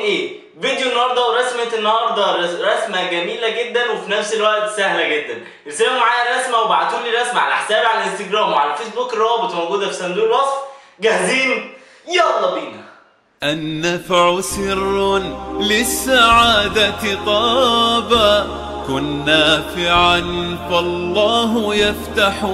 ايه فيديو النهارده ورسمه النهارده رس- رسمه جميله جدا وفي نفس الوقت سهله جدا ارسلوا معايا رسمه وابعتوا لي رسمه على حسابي على الانستجرام وعلى الفيسبوك الروابط موجوده في صندوق الوصف جاهزين يلا بينا النفع سر للسعادة طابا كن نافعا فالله يفتح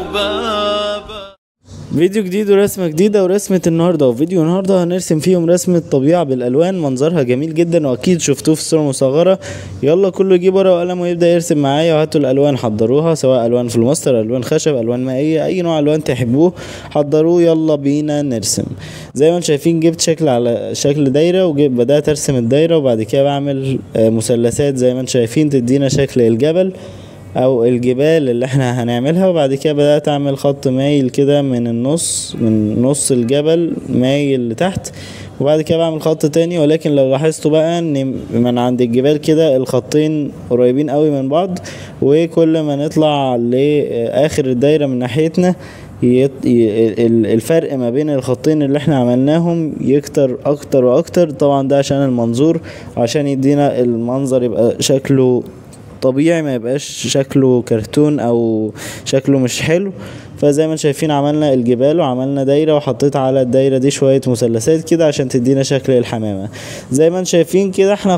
بابا فيديو جديد ورسمة جديدة ورسمة النهاردة وفيديو النهاردة هنرسم فيهم رسمة طبيعة بالألوان منظرها جميل جدا وأكيد شفتوه في الصورة المصغرة يلا كله يجيب ورقة وقلم ويبدأ يرسم معايا وهاتوا الألوان حضروها سواء ألوان في الماستر ألوان خشب ألوان مائية أي نوع ألوان تحبوه حضروه يلا بينا نرسم زي ما انتم شايفين جبت شكل على شكل دايرة وبدأت أرسم الدايرة وبعد كده بعمل آه، مثلثات زي ما انتم شايفين تدينا شكل الجبل او الجبال اللي احنا هنعملها وبعد كده بدأت اعمل خط مايل كده من النص من نص الجبل مايل لتحت وبعد كده بعمل خط تاني ولكن لو لاحظتوا بقى ان من عند الجبال كده الخطين قريبين قوي من بعض وكل ما نطلع لاخر الدايرة من ناحيتنا يط... ي... ال- الفرق ما بين الخطين اللي احنا عملناهم يكتر اكتر واكتر طبعا ده عشان المنظور عشان يدينا المنظر يبقى شكله طبيعي ما يبقاش شكله كرتون او شكله مش حلو فزي ما انتم شايفين عملنا الجبال وعملنا دايره وحطيت على الدايره دي شويه مثلثات كده عشان تدينا شكل الحمامه زي ما انتم شايفين كده احنا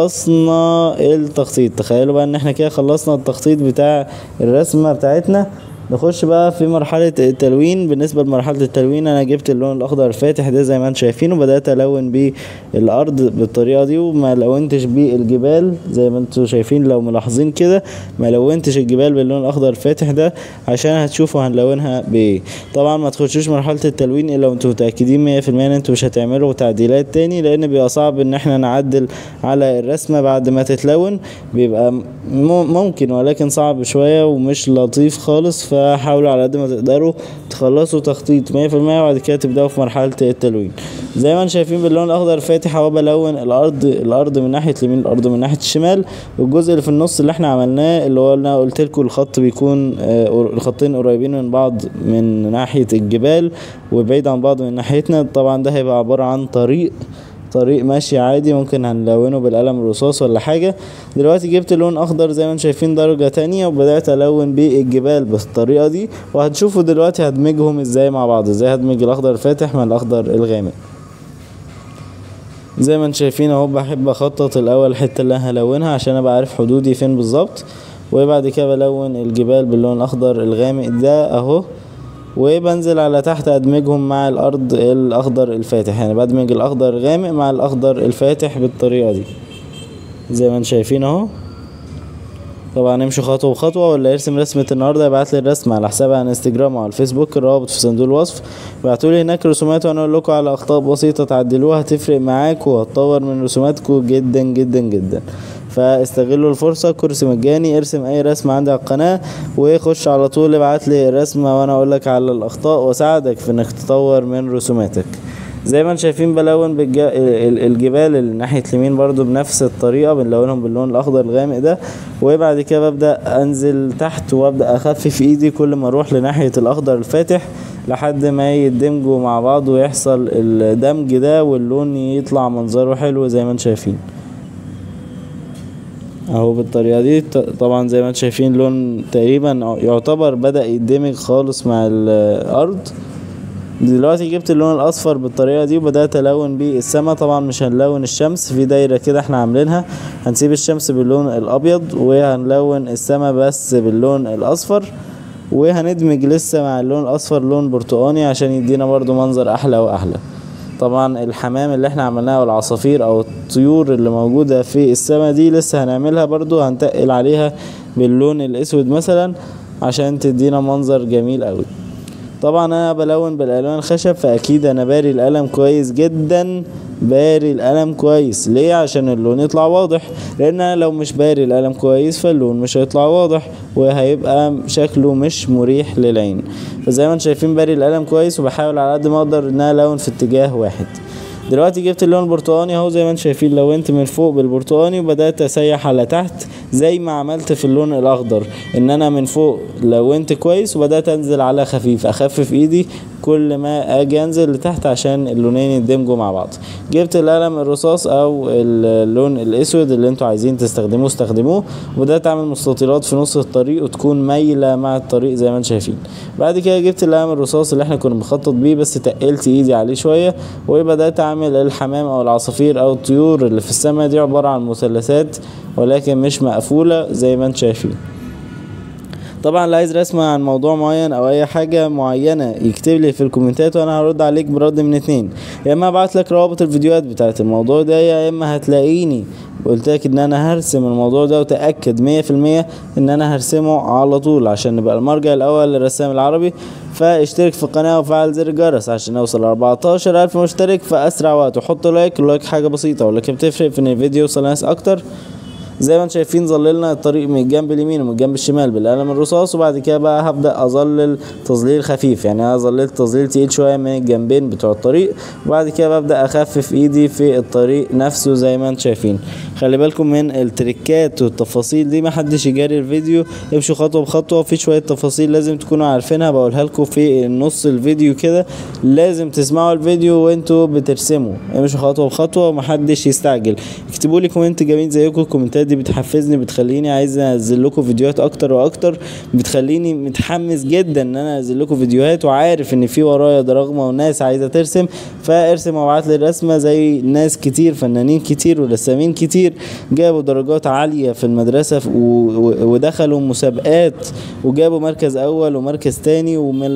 خلصنا التخطيط تخيلوا بقى ان احنا كده خلصنا التخطيط بتاع الرسمه بتاعتنا نخش بقى في مرحلة التلوين بالنسبة لمرحلة التلوين أنا جبت اللون الأخضر الفاتح ده زي ما انتم شايفين وبدأت ألون بيه الأرض بالطريقة دي وما لونتش بيه الجبال زي ما انتم شايفين لو ملاحظين كده ما لونتش الجبال باللون الأخضر الفاتح ده عشان هتشوفوا هنلونها بإيه طبعا ما تخشوش مرحلة التلوين إلا وانتم متأكدين مية في المية إن انتم مش هتعملوا تعديلات تاني لأن بيبقى صعب إن احنا نعدل على الرسمة بعد ما تتلون بيبقى م- ممكن ولكن صعب شوية ومش لطيف خالص فحاولوا على قد ما تقدروا تخلصوا تخطيط 100% وبعد كده تبدأوا في مرحلة التلوين زي ما انتم شايفين باللون الأخضر الفاتح اهو بلون الأرض الأرض من ناحية اليمين الأرض من ناحية الشمال والجزء اللي في النص اللي احنا عملناه اللي هو انا قلت لكم الخط بيكون آه، الخطين قريبين من بعض من ناحية الجبال وبعيد عن بعض من ناحيتنا طبعا ده هيبقى عبارة عن طريق طريق ماشي عادي ممكن هنلونه بالقلم الرصاص ولا حاجة دلوقتي جبت لون اخضر زي ما انتم شايفين درجة تانية وبدأت الون بيه الجبال بالطريقة دي وهتشوفوا دلوقتي هدمجهم ازاي مع بعض ازاي هدمج الاخضر الفاتح مع الاخضر الغامق زي ما انتم شايفين اهو بحب اخطط الاول الحته اللي انا هلونها عشان ابقى عارف حدودي فين بالظبط وبعد كده بلون الجبال باللون الاخضر الغامق ده اهو وبنزل على تحت ادمجهم مع الارض الاخضر الفاتح يعني بدمج الاخضر الغامق مع الاخضر الفاتح بالطريقه دي زي ما انتم شايفين اهو طبعا امشي خطوه بخطوه ولا يرسم رسمه النهارده يبعت لي الرسمه على حسابي على الانستجرام وعلى الفيسبوك الرابط في صندوق الوصف ابعتوا لي هناك رسومات وانا اقول لكم على اخطاء بسيطه تعدلوها هتفرق معاكم وهتطور من رسوماتكم جدا جدا جدا فاستغلوا الفرصه كرسي مجاني ارسم اي رسمه عندي على القناه وخش على طول ابعت لي الرسمه وانا اقول لك على الاخطاء واساعدك في انك تطور من رسوماتك زي ما انتم شايفين بلون بالج... ال- الجبال اللي ناحية اليمين برضو بنفس الطريقة بنلونهم باللون الأخضر الغامق ده وبعد كده ببدأ أنزل تحت وأبدأ أخفف إيدي كل ما أروح لناحية الأخضر الفاتح لحد ما يدمجوا مع بعض ويحصل الدمج ده واللون يطلع منظره حلو زي ما انتم شايفين اهو بالطريقه دي ط- طبعا زي ما انتم شايفين لون تقريبا يعتبر بدأ يندمج خالص مع الارض دلوقتي جبت اللون الاصفر بالطريقه دي وبدات الون بيه السما طبعا مش هنلون الشمس في دايره كده احنا عاملينها هنسيب الشمس باللون الابيض وهنلون السما بس باللون الاصفر وهندمج لسه مع اللون الاصفر لون برتقاني عشان يدينا برضو منظر احلى واحلى طبعا الحمام اللي احنا عملناها والعصافير او الطيور اللي موجودة في السما دي لسه هنعملها برضو هنتقل عليها باللون الاسود مثلا عشان تدينا منظر جميل قوي طبعا انا بلون بالالوان الخشب فاكيد انا باري القلم كويس جدا باري القلم كويس ليه عشان اللون يطلع واضح لان انا لو مش باري القلم كويس فاللون مش هيطلع واضح وهيبقى شكله مش مريح للعين فزي ما انتم شايفين باري القلم كويس وبحاول على قد ما اقدر ان انا الون في اتجاه واحد دلوقتي جبت اللون البرتقاني اهو زي ما انتم شايفين لونت من فوق بالبرتقاني وبدات اسيح على تحت زي ما عملت في اللون الاخضر ان انا من فوق لونت كويس وبدات انزل على خفيف اخفف ايدي كل ما اجي انزل لتحت عشان اللونين يندمجوا مع بعض جبت القلم الرصاص او اللون الاسود اللي انتوا عايزين تستخدموه استخدموه وبدات اعمل مستطيلات في نص الطريق وتكون مايله مع الطريق زي ما انتم شايفين بعد كده جبت القلم الرصاص اللي احنا كنا بنخطط بيه بس تقلت ايدي عليه شويه وبدات اعمل الحمام او العصافير او الطيور اللي في السماء دي عباره عن مثلثات ولكن مش مقفوله زي ما انتم شايفين طبعا اللي عايز رسمة عن موضوع معين او اي حاجة معينة يكتب لي في الكومنتات وانا هرد عليك برد من اتنين يا اما ابعت لك روابط الفيديوهات بتاعت الموضوع ده يا اما هتلاقيني قلت لك ان انا هرسم الموضوع ده وتاكد مية في المية ان انا هرسمه على طول عشان نبقى المرجع الاول للرسام العربي فاشترك في القناة وفعل زر الجرس عشان نوصل ل 14 الف مشترك في اسرع وقت وحط لايك اللايك حاجة بسيطة ولكن بتفرق في ان الفيديو يوصل لناس اكتر زي ما انتم شايفين ظللنا الطريق من الجنب اليمين ومن الجنب الشمال بالقلم الرصاص وبعد كده بقى هبدا اظلل تظليل خفيف يعني انا ظللت تظليل تقيل شويه من الجنبين بتوع الطريق وبعد كده ببدا اخفف ايدي في الطريق نفسه زي ما انتم شايفين خلي بالكم من التريكات والتفاصيل دي ما حدش يجاري الفيديو امشوا خطوه بخطوه في شويه تفاصيل لازم تكونوا عارفينها بقولها لكم في نص الفيديو كده لازم تسمعوا الفيديو وانتوا بترسموا امشوا خطوه بخطوه ومحدش يستعجل اكتبوا لي كومنت جميل زيكم الكومنتات دي بتحفزني بتخليني عايز انزل لكم فيديوهات اكتر واكتر بتخليني متحمس جدا ان انا انزل لكم فيديوهات وعارف ان في ورايا دراغمه وناس عايزه ترسم فارسم وابعت لي الرسمه زي ناس كتير فنانين كتير ورسامين كتير جابوا درجات عاليه في المدرسه ف- و- و- ودخلوا مسابقات وجابوا مركز اول ومركز تاني ومن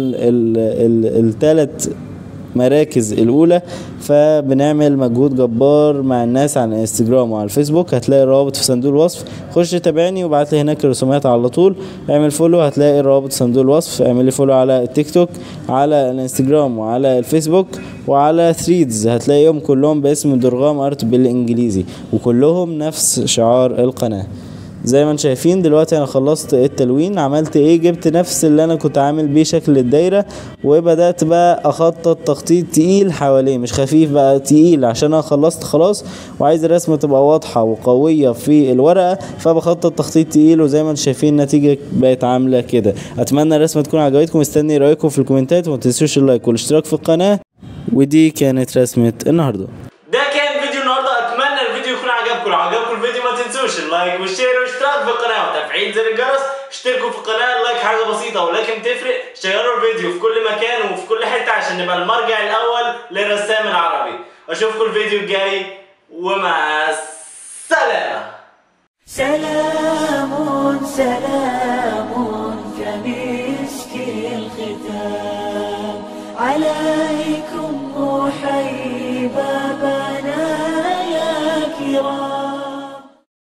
الثلاث مراكز الاولى فبنعمل مجهود جبار مع الناس على الانستجرام وعلى الفيسبوك هتلاقي الروابط في صندوق الوصف خش تابعني وابعت لي هناك الرسومات على طول اعمل فولو هتلاقي الروابط في صندوق الوصف اعمل لي فولو على التيك توك على الانستجرام وعلى الفيسبوك وعلى ثريدز هتلاقيهم كلهم باسم درغام ارت بالانجليزي وكلهم نفس شعار القناه زي ما انتم شايفين دلوقتي انا خلصت التلوين عملت ايه جبت نفس اللي انا كنت عامل بيه شكل الدايره وبدات بقى اخطط تخطيط تقيل حواليه مش خفيف بقى تقيل عشان انا خلصت خلاص وعايز الرسمه تبقى واضحه وقويه في الورقه فبخطط تخطيط تقيل وزي ما انتم شايفين النتيجه بقت عامله كده اتمنى الرسمه تكون عجبتكم مستني رايكم في الكومنتات وما تنسوش اللايك والاشتراك في القناه ودي كانت رسمه النهارده ده كان فيديو النهارده اتمنى الفيديو يكون عجبكم لو عجبكم الفيديو ما تنسوش اللايك والشير والاشتراك في القناه وتفعيل زر الجرس اشتركوا في القناه اللايك حاجه بسيطه ولكن تفرق شيروا الفيديو في كل مكان وفي كل حته عشان نبقى المرجع الاول للرسام العربي اشوفكم الفيديو الجاي ومع السلامه سلام سلام كمسك الختام عليكم